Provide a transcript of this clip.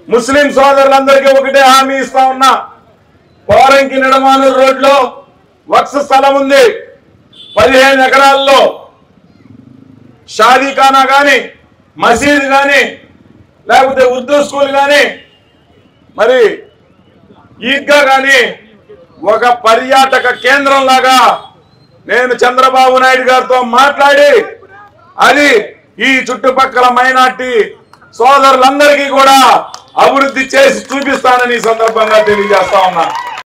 ముస్లిం సోదరులందరికీ ఒకటే హామీ ఇస్తా ఉన్నా పోరంకి నిడమానూరు రోడ్లో వక్స్ స్థలం ఉంది పదిహేను ఎకరాల్లో షాదీఖానా గాని మసీద్ గాని లేకపోతే ఉర్దూ స్కూల్ గాని మరి ఈద్గా గాని ఒక పర్యాటక కేంద్రం లాగా నేను చంద్రబాబు నాయుడు గారితో మాట్లాడి అది ఈ చుట్టుపక్కల మైనార్టీ సోదరులందరికీ కూడా అభివృద్ధి చేసి చూపిస్తానని ఈ సందర్భంగా తెలియజేస్తా ఉన్నా